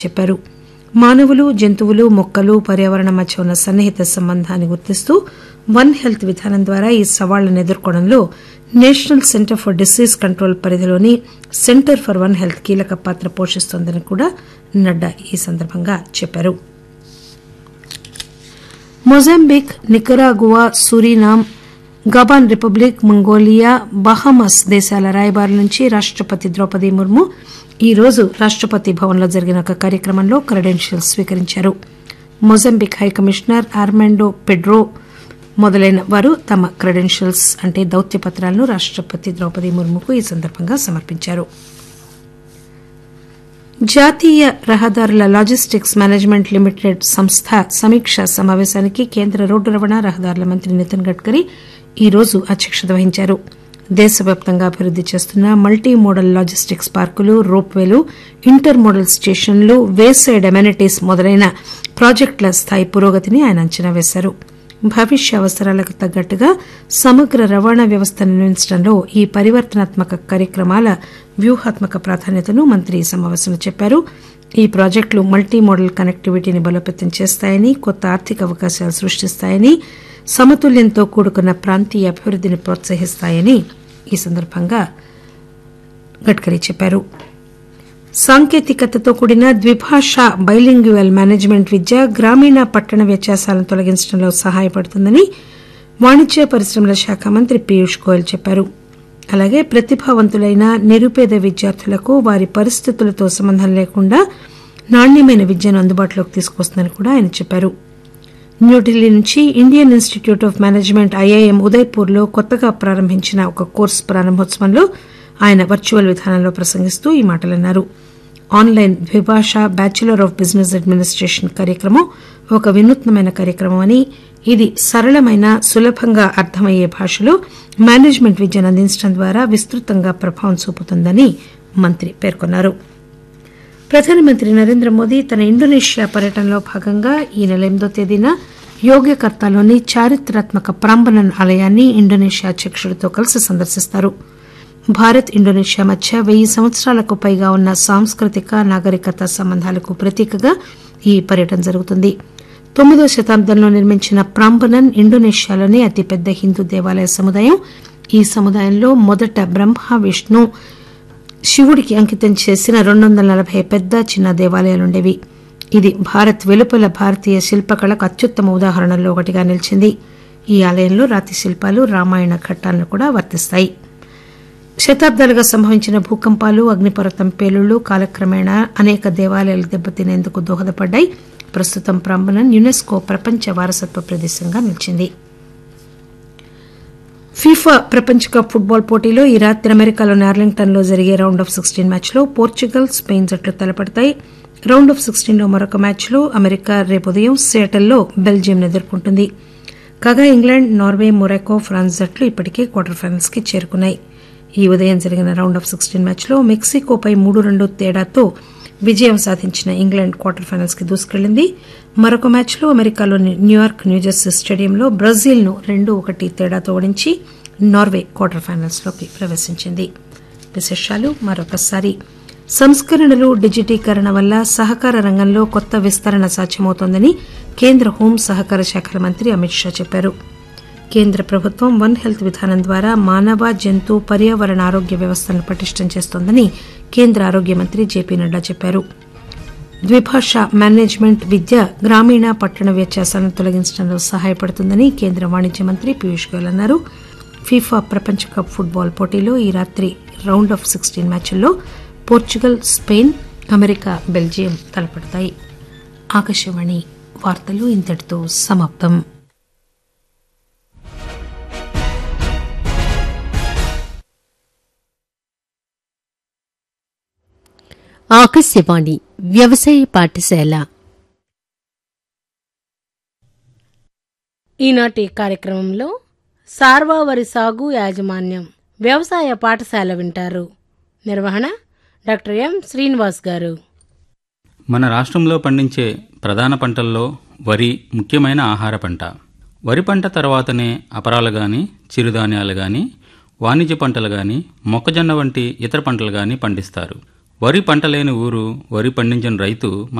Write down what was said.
చెప్పారు మానవులు జంతువులు మొక్కలు పర్యావరణం మధ్య ఉన్న సన్నిహిత సంబంధాన్ని గుర్తిస్తూ వన్ హెల్త్ విధానం ద్వారా ఈ సవాళ్లను ఎదుర్కోవడంలో National Centre for Disease Control పరిధిలోని సెంటర్ ఫర్ వన్ హెల్త్ కీలక పాత్ర పోషిస్తోందని కూడా నడ్డా ఈ సందర్భంగా చెప్పారు Mozambique Nicaragua Suriname Gabon Republic Mongolia Bahamas దేశాల రాయబారుల నుంచి రాష్టపతి ద్రౌపది ముర్ము ఈ రోజు రాష్టపతి భవన్లో జరిగిన ఒక కార్యక్రమంలో క్రెడెన్షియల్స్ స్వీకరించారు మొజాంబిక్ హైకమిషనర్ ఆర్మాండో పెడ్రో మొదలైన వారు తమ క్రెడెన్షియల్స్ అంటే దౌత్య పత్రాలను రాష్టపతి ద్రౌపది ముర్ముకు ఈ సందర్భంగా సమర్పించారు జాతీయ రహదారుల లాజిస్టిక్స్ మేనేజ్మెంట్ లిమిటెడ్ సంస్థ సమీక్షా సమావేశానికి కేంద్ర రోడ్డు రవాణా రహదారుల మంత్రి నితిన్ గడ్కరీ ఈ రోజు అధ్యక్షత వహించారు దేశవ్యాప్తంగా అభివృద్ది చేస్తున్న మల్టీ మోడల్ లాజిస్టిక్స్ పార్కులు రోప్వేలు ఇంటర్ మోడల్ స్టేషన్లు వేసైడ్ అమెనిటీస్ మొదలైన ప్రాజెక్టుల స్థాయి పురోగతిని ఆయన అంచనా వేశారు భవిష్య అవసరాలకు తగ్గట్టుగా సమగ్ర రవాణా వ్యవస్థను నిర్మించడంలో ఈ పరివర్తనాత్మక కార్యక్రమాల వ్యూహాత్మక ప్రాధాన్యతను మంత్రి ఈ సమావేశంలో చెప్పారు ఈ ప్రాజెక్టులు మల్టీ మోడల్ కనెక్టివిటీని బలోపేతం చేస్తాయని కొత్త ఆర్థిక అవకాశాలు సృష్టిస్తాయని సమతుల్యంతో కూడుకున్న ప్రాంతీయ అభివృద్దిని ప్రోత్సహిస్తాయని ఈ సందర్భంగా గడ్కరీ చెప్పారు సాంకేతికతతో కూడిన ద్విభాషా బైలింగ్యువల్ మేనేజ్మెంట్ విద్య గ్రామీణ పట్టణ వ్యత్యాసాలను తొలగించడంలో సహాయపడుతుందని వాణిజ్య పరిశ్రమల శాఖ మంత్రి పీయూష్ గోయల్ చెప్పారు అలాగే ప్రతిభావంతులైన నిరుపేద విద్యార్థులకు వారి పరిస్థితులతో సంబంధం లేకుండా నాణ్యమైన విద్యను అందుబాటులోకి తీసుకొస్తుందని కూడా ఆయన చెప్పారు న్యూఢిల్లీ నుంచి Indian Institute of Management IIM ఉదయ్పూర్లో కొత్తగా ప్రారంభించిన ఒక కోర్సు ప్రారంభోత్సవంలో ఆయన వర్చువల్ విధానంలో ప్రసంగిస్తూ ఈ మాటలన్నారు ఆన్లైన్ ద్విభాష బ్యాచిలర్ ఆఫ్ బిజినెస్ అడ్మినిస్టేషన్ కార్యక్రమం ఒక వినూత్నమైన కార్యక్రమం అని ఇది సరళమైన సులభంగా అర్థమయ్యే భాషలో మేనేజ్మెంట్ విద్యను అందించడం ద్వారా విస్తృతంగా ప్రభావం చూపుతుందని మంత్రి పేర్కొన్నారు ప్రధానమంత్రి నరేంద్ర మోదీ తన ఇండోనేషియా పర్యటనలో భాగంగా ఈ నెల ఎనిమిదో తేదీన యోగ్యకర్తాలోని చారిత్రాత్మక ప్రాంబనన్ ఆలయాన్ని ఇండోనేషియా అధ్యకుడితో కలిసి సందర్శిస్తారు భారత్ ఇండోనేషియా మధ్య వెయ్యి సంవత్సరాలకు పైగా ఉన్న సాంస్కృతిక నాగరికత సంబంధాలకు ప్రతీకగా ఈ పర్యటన జరుగుతుంది తొమ్మిదో శతాబ్దంలో నిర్మించిన ప్రాంబనన్ ఇండోనేషియాలోని అతిపెద్ద హిందూ దేవాలయ సముదాయం ఈ సముదాయంలో మొదట బ్రహ్మ విష్ణు శివుడికి అంకితం చేసిన రెండు వందల నలభై పెద్ద చిన్న దేవాలయాలుండేవి ఇది భారత్ వెలుపల భారతీయ శిల్పకళకు అత్యుత్తమ ఉదాహరణల్లో ఒకటిగా నిలిచింది ఈ ఆలయంలో రాతి శిల్పాలు రామాయణ ఘట్టాలను కూడా వర్తిస్తాయి శతాబ్దాలుగా సంభవించిన భూకంపాలు అగ్నిపర్వతం పేలుళ్లు కాలక్రమేణా అనేక దేవాలయాలు దెబ్బతినేందుకు దోహదపడ్డాయి ప్రస్తుతం ప్రాంబణన్ యునెస్కో ప్రపంచ వారసత్వ ప్రదేశంగా నిలిచింది ఫీఫా ప్రపంచ కప్ ఫుట్బాల్ పోటీలో ఈ రాత్రి అమెరికాలోని ఆర్లింగ్టన్ లో జరిగే రౌండ్ ఆఫ్ సిక్స్టీన్ మ్యాచ్లో పోర్చుగల్ స్పెయిన్ జట్లు తలపడతాయి రౌండ్ ఆఫ్ సిక్స్టీన్లో మరొక మ్యాచ్లో అమెరికా రేపు ఉదయం సియాటల్లో బెల్జియంను ఎదుర్కొంటుంది కాగా ఇంగ్లాండ్ నార్వే మొరాకో ఫ్రాన్స్ జట్లు ఇప్పటికే క్వార్టర్ ఫైనల్స్ కి చేరుకున్నాయి ఈ ఉదయం జరిగిన రౌండ్ ఆఫ్ సిక్స్టీన్ మ్యాచ్లో మెక్సికోపై మూడు రెండు తేడాతో విజయం సాధించిన ఇంగ్లాండ్ క్వార్టర్ ఫైనల్స్ కి దూసుకెళ్లింది మరొక మ్యాచ్లో అమెరికాలోని న్యూయార్క్ న్యూజెర్సీ స్టేడియంలో బ్రెజిల్ ను రెండు ఒకటి తేడాతో ఓడించి నార్వే క్వార్టర్ ఫైనల్స్ లోకి ప్రవేశించింది విశేషాలు మరొకసారి సంస్కరణలు డిజిటీకరణ వల్ల సహకార రంగంలో కొత్త విస్తరణ సాధ్యమవుతోందని కేంద్ర హోం సహకార శాఖల మంత్రి అమిత్ షా చెప్పారు కేంద్ర ప్రభుత్వం వన్ హెల్త్ విధానం ద్వారా మానవ జంతు పర్యావరణ ఆరోగ్య వ్యవస్థను పటిష్టం చేస్తోందని కేంద్ర ఆరోగ్య మంత్రి జేపీ నడ్డా చెప్పారు ద్విభాష మేనేజ్మెంట్ విద్య గ్రామీణ పట్టణ వ్యత్యాసాలను తొలగించడంలో సహాయపడుతుందని కేంద్ర వాణిజ్య మంత్రి పీయూష్ గోయల్ అన్నారు ఫీఫా ప్రపంచ కప్ ఫుట్బాల్ పోటీలో ఈ రాత్రి రౌండ్ ఆఫ్ సిక్స్టీన్ మ్యాచ్ల్లో పోర్చుగల్ స్పెయిన్ అమెరికా బెల్జియం తలపడతాయి ఆకాశవాణి వార్తలు ఇంతటితో సమాప్తం ఆకాశవాణి వ్యవసాయ పాఠశాల ఈనాటి కార్యక్రమంలో సార్వావరి సాగు యాజమాన్యం వ్యవసాయ పాఠశాల వింటారు నిర్వహణ డాక్టర్ ఎం శ్రీనివాస్ గారు మన రాష్ట్రంలో పండించే ప్రధాన పంటల్లో వరి ముఖ్యమైన ఆహార పంట వరి పంట తర్వాతనే అపరాలు గాని చిరుధాన్యాలు గాని వాణిజ్య పంటలు గాని మొక్కజొన్న వంటి ఇతర పంటలు గాని పండిస్తారు వరి పంట లేని ఊరు వరి పండించిన రైతు